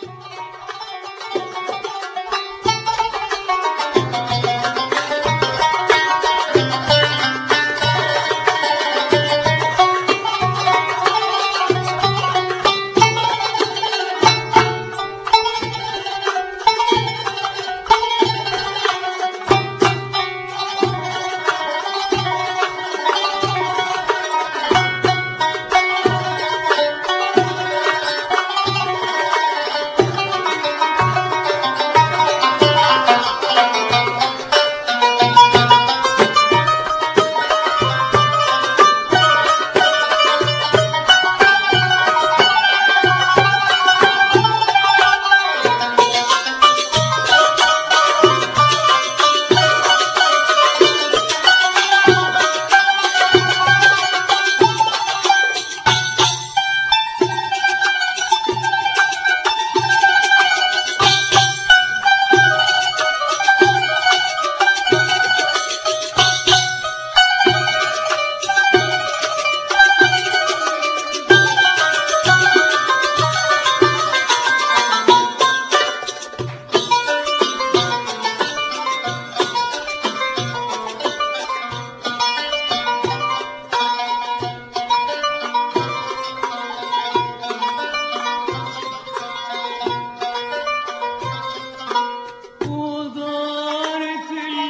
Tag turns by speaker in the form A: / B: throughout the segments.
A: ودارت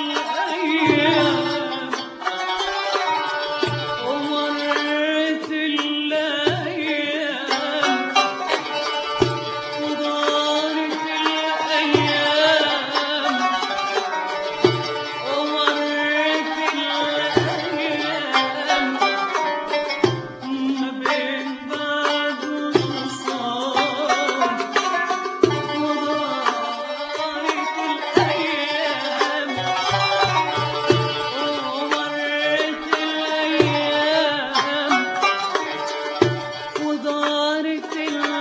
A: الأيام ومرت الأيام ودارت الأيام ومرت الأيام ما بين بعد وصال وضاعت الأيام ومرت الأيام ودارت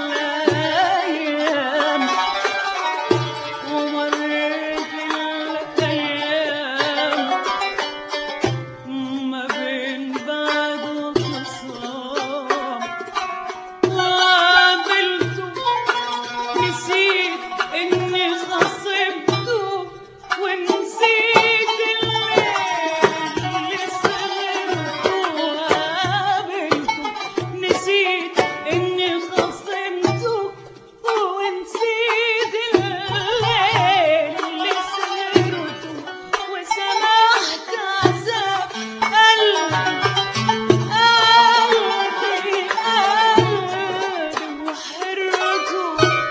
A: الأيام ومرت الأيام ما بين بعد وخصام وقابلته نسيت اني خصمته ونسيت الليل اللي سهرته وقابلته نسيت اني خصمته ونسيت الليل اللي سهرته وسمعت عذاب قلبي قلبي قلبي وحرته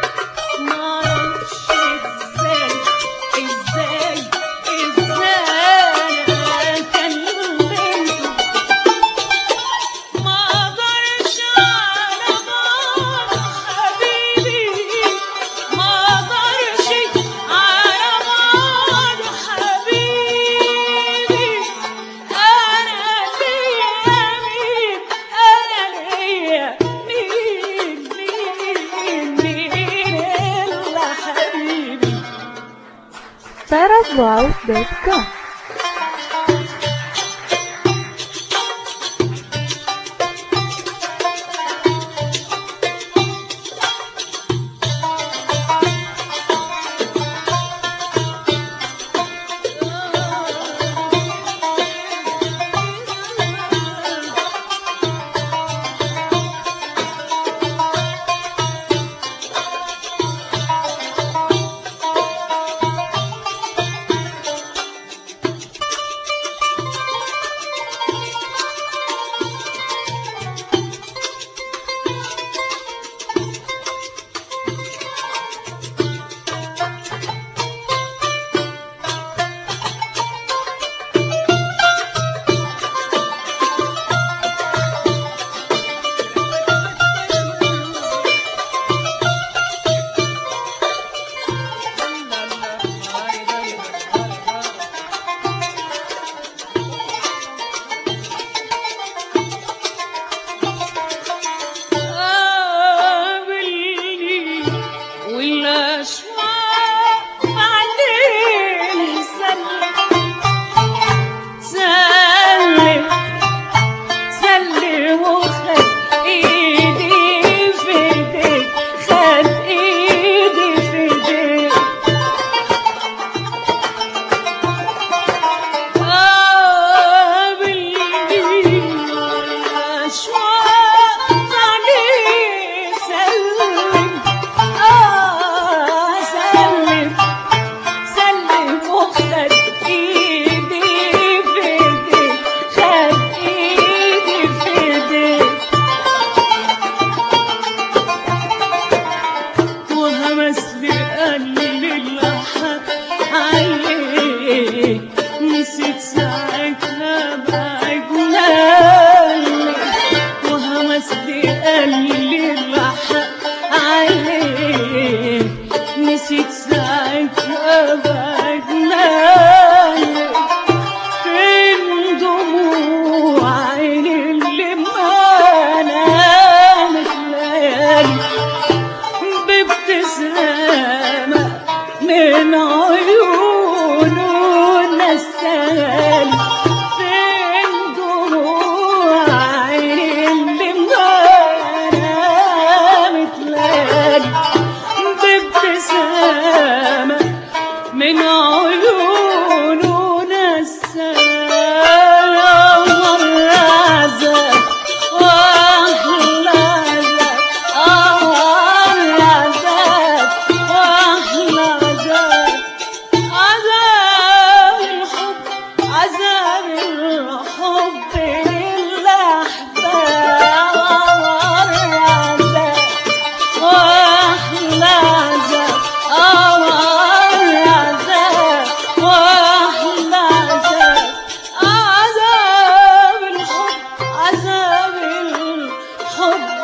A: معرفش ازاي ازاي ازاي انا كلمته ما اقدرش على بعض حبيبي ما اقدرش على بعض حبيبي انا ليا مين انا ليا مين مين مين الا حبيبي
B: sarahvoice.com
A: ليالي بابتسامة من عيونه نسالي فين دموع عيني اللي نامت ليالي بابتسامة من عيونه نسالي مرة عذاب وأحلى عذاب مرة عذاب وأحلى عذاب عذاب الحب عذاب الحب للأحباب مرة عذاب وأحلى عذاب أمر عذاب وأحلى عذاب عذاب الحب عذاب الحب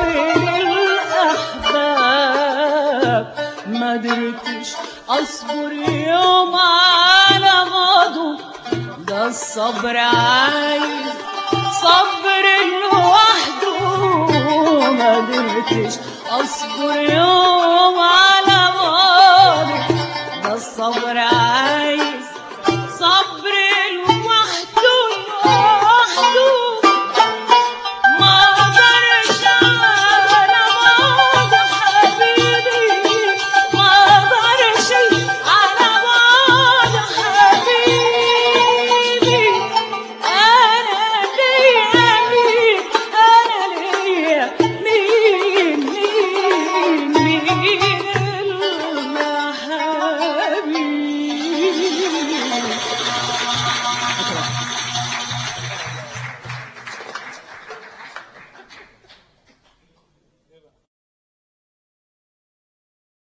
A: للأحباب ما قدرتش أصبر يوم على غضب ده الصبر عايز صبر لوحده ما قدرتش اصبر يوم